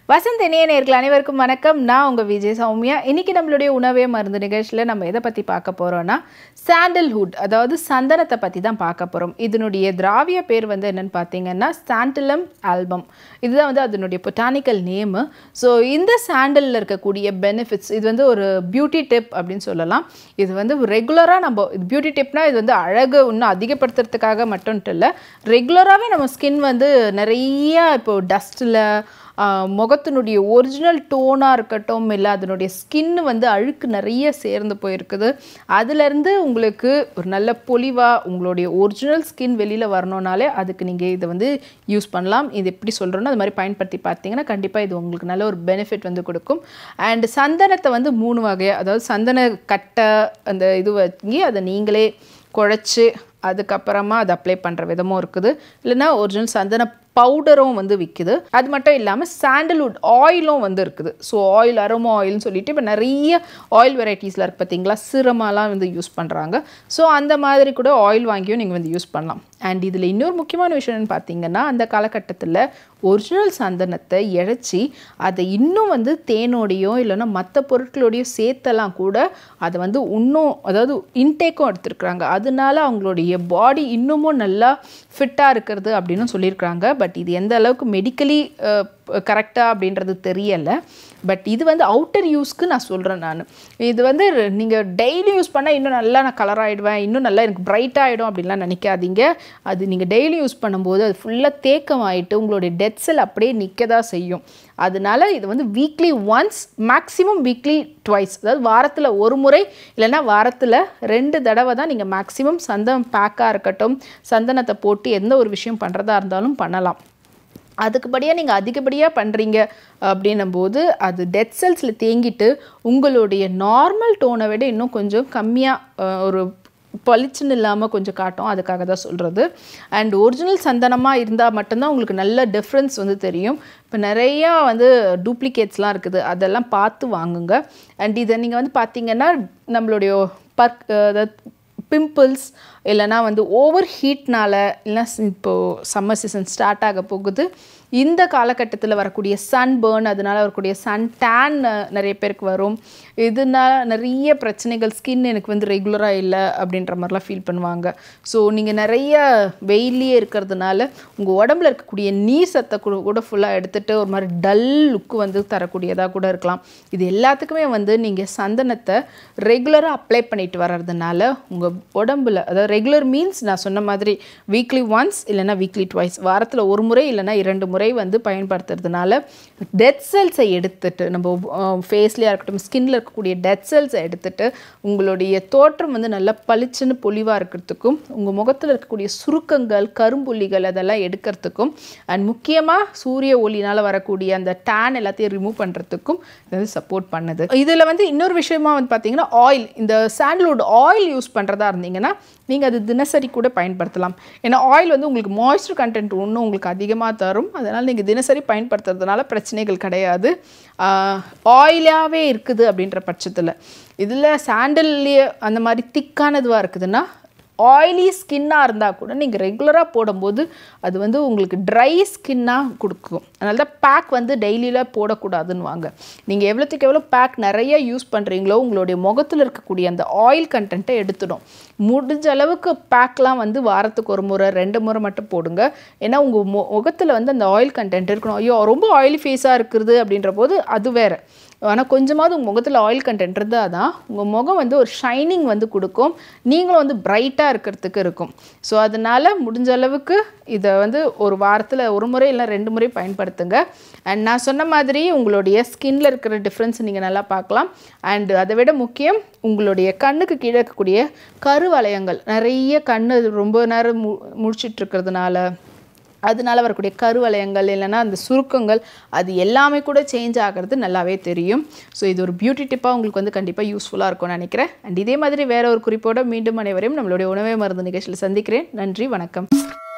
வசந்த் இணைய நேர்கள் அனைவருக்கும் வணக்கம் நான் உங்கள் விஜய் சௌமியா இன்னைக்கு நம்மளுடைய உணவே மருந்து நிகழ்ச்சியில் நம்ம எதை பற்றி பார்க்க போகிறோம்னா சாண்டல்ஹுட் அதாவது சந்தனத்தை பற்றி தான் பார்க்க போகிறோம் இதனுடைய திராவிய பேர் வந்து என்னன்னு பார்த்தீங்கன்னா சாண்டிலம் ஆல்பம் இதுதான் வந்து அதனுடைய பொட்டானிக்கல் நேமு ஸோ இந்த சாண்டலில் இருக்கக்கூடிய பெனிஃபிட்ஸ் இது வந்து ஒரு பியூட்டி டிப் அப்படின்னு சொல்லலாம் இது வந்து ரெகுலராக நம்ம இது பியூட்டி டிப்னா இது வந்து அழகு இன்னும் அதிகப்படுத்துறதுக்காக மட்டும் இல்லை ரெகுலராகவே நம்ம ஸ்கின் வந்து நிறைய இப்போ டஸ்ட்டில் முகத்தினுடைய ஒரிஜினல் டோனாக இருக்கட்டும் இல்லை அதனுடைய ஸ்கின் வந்து அழுக்கு நிறைய சேர்ந்து போயிருக்குது அதுலேருந்து உங்களுக்கு ஒரு நல்ல பொலிவாக உங்களுடைய ஒரிஜினல் ஸ்கின் வெளியில் வரணுனாலே அதுக்கு நீங்கள் இதை வந்து யூஸ் பண்ணலாம் இது எப்படி சொல்கிறோன்னா அது மாதிரி பயன்படுத்தி பார்த்தீங்கன்னா கண்டிப்பாக இது உங்களுக்கு நல்ல ஒரு பெனிஃபிட் வந்து கொடுக்கும் அண்ட் சந்தனத்தை வந்து மூணு வகையாக அதாவது சந்தன கட்டை அந்த இது வாங்கி அதை நீங்களே குழச்சி அதுக்கப்புறமா அதை அப்ளை பண்ணுற விதமும் இருக்குது இல்லைன்னா ஒரிஜினல் சந்தன பவுடரும் வந்து விற்குது அது மட்டும் இல்லாமல் சாண்டல்வுட் ஆயிலும் வந்து இருக்குது ஸோ ஆயில் அரோமா ஆயில்னு சொல்லிட்டு இப்போ நிறைய ஆயில் வெரைட்டிஸில் இருக்குது பார்த்தீங்களா சிரமாலாம் வந்து யூஸ் பண்ணுறாங்க ஸோ அந்த மாதிரி கூட ஆயில் வாங்கியும் நீங்கள் வந்து யூஸ் பண்ணலாம் அண்ட் இதில் இன்னொரு முக்கியமான விஷயம் என்னன்னு பார்த்தீங்கன்னா அந்த காலகட்டத்தில் ஒரிஜினல் சந்தனத்தை இழைச்சி அதை இன்னும் வந்து தேனோடையோ இல்லைன்னா மற்ற பொருட்களோடையோ சேர்த்தெல்லாம் கூட அதை வந்து இன்னும் அதாவது இன்டேக்கும் எடுத்துருக்குறாங்க அதனால அவங்களுடைய பாடி இன்னமும் நல்லா ஃபிட்டாக இருக்கிறது அப்படின்னு சொல்லியிருக்கிறாங்க பட் இது எந்த அளவுக்கு மெடிக்கலி கரெக்டாக அப்படின்றது தெரியலை பட் இது வந்து அவுட்டர் யூஸ்க்கு நான் சொல்கிறேன் நான் இது வந்து நீங்கள் டெய்லி யூஸ் பண்ணால் இன்னும் நல்லா நான் கலர் ஆகிடுவேன் இன்னும் நல்லா எனக்கு பிரைட் ஆகிடும் அப்படின்லாம் நினைக்காதீங்க அது நீங்கள் டெய்லி யூஸ் பண்ணும்போது அது ஃபுல்லாக தேக்கம் ஆகிட்டு உங்களுடைய டெட் செல் அப்படியே நிற்க தான் செய்யும் அதனால இது வந்து weekly once maximum weekly twice அதாவது வாரத்தில் ஒரு முறை இல்லைன்னா வாரத்தில் ரெண்டு தடவை தான் நீங்கள் மேக்ஸிமம் சந்தனம் பேக்காக இருக்கட்டும் சந்தனத்தை போட்டு எந்த ஒரு விஷயம் பண்ணுறதா இருந்தாலும் பண்ணலாம் அதுக்குபடியாக நீங்கள் அதிகப்படியாக பண்ணுறீங்க அப்படின்னும் போது அது டெட் செல்ஸில் தேங்கிட்டு உங்களுடைய நார்மல் டோனை விட இன்னும் கொஞ்சம் கம்மியாக ஒரு பளிச்சுன்னு இல்லாமல் கொஞ்சம் காட்டும் அதுக்காக தான் சொல்கிறது அண்ட் ஒரிஜினல் சந்தனமாக இருந்தால் மட்டும்தான் உங்களுக்கு நல்ல டிஃப்ரென்ஸ் வந்து தெரியும் இப்போ நிறையா வந்து டூப்ளிகேட்ஸ்லாம் இருக்குது அதெல்லாம் பார்த்து வாங்குங்க அண்ட் இதை நீங்கள் வந்து பார்த்தீங்கன்னா நம்மளுடைய பர்க் அதாவது பிம்பிள்ஸ் இல்லைனா வந்து ஓவர் ஹீட்னால் இல்லைனா இப்போது சம்மர் சீசன் ஸ்டார்ட் ஆக போகுது இந்த காலகட்டத்தில் வரக்கூடிய சன் பேர்ன் அதனால் வரக்கூடிய சன் டேன் நிறைய பேருக்கு வரும் இதனால் நிறைய பிரச்சனைகள் ஸ்கின் எனக்கு வந்து ரெகுலராக இல்லை அப்படின்ற மாதிரிலாம் ஃபீல் பண்ணுவாங்க ஸோ நீங்கள் நிறைய வெயிலே இருக்கிறதுனால உங்கள் உடம்புல இருக்கக்கூடிய நீர் சத்தை கூட கூட ஃபுல்லாக எடுத்துகிட்டு ஒரு மாதிரி டல் லுக்கு வந்து தரக்கூடியதாக கூட இருக்கலாம் இது எல்லாத்துக்குமே வந்து நீங்கள் சந்தனத்தை ரெகுலராக அப்ளை பண்ணிட்டு வர்றதுனால உங்கள் உடம்புல அதாவது ரெகுலர் மீன்ஸ் நான் சொன்ன மாதிரி வீக்லி ஒன்ஸ் இல்லைனா வீக்லி ட்வைஸ் வாரத்தில் ஒரு முறை இல்லைனா இரண்டு முறை வந்து பயன்படுத்துறதுனால டெட் செல்ஸை எடுத்துட்டு நம்ம ஃபேஸ்லேயே இருக்கட்டும் ஸ்கின்ல இருக்கக்கூடிய டெட் செல்ஸை எடுத்துட்டு உங்களுடைய தோற்றம் வந்து நல்லா பளிச்சுன்னு பொலிவாக இருக்கிறதுக்கும் உங்கள் முகத்தில் இருக்கக்கூடிய சுருக்கங்கள் கரும்புள்ளிகள் அதெல்லாம் எடுக்கிறதுக்கும் அண்ட் முக்கியமாக சூரிய ஒளினால் வரக்கூடிய அந்த டேன் எல்லாத்தையும் ரிமூவ் பண்ணுறதுக்கும் இது வந்து சப்போர்ட் பண்ணுது இதில் வந்து இன்னொரு விஷயமா வந்து பார்த்தீங்கன்னா ஆயில் இந்த சாண்டல்வுட் ஆயில் யூஸ் பண்ணுறதா இருந்தீங்கன்னா நீங்கள் அது தினசரி கூட பயன்படுத்தலாம் ஏன்னா ஆயில் வந்து உங்களுக்கு மாய்ஸ்சர் கண்டென்ட் ஒன்றும் உங்களுக்கு அதிகமாக தரும் அதனால் நீங்கள் தினசரி பயன்படுத்துறதுனால பிரச்சனைகள் கிடையாது ஆயிலாகவே இருக்குது அப்படின்ற பட்சத்தில் இதில் சாண்டல்லையே அந்த மாதிரி திக்கானதுவாக இருக்குதுன்னா ஆயிலி ஸ்கின்னாக இருந்தால் கூட நீங்கள் ரெகுலராக போடும்போது அது வந்து உங்களுக்கு ட்ரை ஸ்கின்னாக கொடுக்கும் அதனால தான் பேக் வந்து டெய்லியில் போடக்கூடாதுன்னு வாங்க நீங்கள் எவ்வளோத்துக்கு எவ்வளோ பேக் நிறைய யூஸ் பண்ணுறீங்களோ உங்களுடைய முகத்தில் இருக்கக்கூடிய அந்த ஆயில் கண்டென்ட்டை எடுத்துடும் முடிஞ்ச அளவுக்கு பேக்லாம் வந்து வாரத்துக்கு ஒரு முறை ரெண்டு முறை மட்டும் போடுங்க ஏன்னா உங்கள் மு முகத்தில் வந்து அந்த ஆயில் கண்டென்ட் இருக்கணும் ஐயோ ரொம்ப ஆயிலி ஃபேஸாக இருக்கிறது அப்படின்ற போது அது வேறு ஆனால் கொஞ்சமாவது உங்கள் முகத்தில் ஆயில் கண்டென்ட் இருந்தால் தான் உங்கள் முகம் வந்து ஒரு ஷைனிங் வந்து கொடுக்கும் நீங்களும் வந்து பிரைட்டாக இருக்கிறதுக்கு இருக்கும் ஸோ அதனால் முடிஞ்ச அளவுக்கு இதை வந்து ஒரு வாரத்தில் ஒரு முறை இல்லை ரெண்டு முறை பயன்படுத்துங்க அண்ட் நான் சொன்ன மாதிரி உங்களுடைய ஸ்கின்ல இருக்கிற டிஃப்ரென்ஸ் நீங்கள் நல்லா பார்க்கலாம் அண்ட் அதை விட முக்கியம் உங்களுடைய கண்ணுக்கு கீழே இருக்கக்கூடிய கருவளையங்கள் நிறைய கண்ணு ரொம்ப நேரம் மு முடிச்சிட்டு இருக்கிறதுனால அதனால வரக்கூடிய கருவளையங்கள் இல்லைன்னா அந்த சுருக்கங்கள் அது எல்லாமே கூட சேஞ்ச் ஆகிறது நல்லாவே தெரியும் ஸோ இது ஒரு பியூட்டி டிப்பாக உங்களுக்கு வந்து கண்டிப்பாக யூஸ்ஃபுல்லாக இருக்கும்னு நினைக்கிறேன் அண்ட் இதே மாதிரி வேற ஒரு குறிப்போட மீண்டும் அனைவரையும் நம்மளுடைய உணவே மருந்து நிகழ்ச்சியில் சந்திக்கிறேன் நன்றி வணக்கம்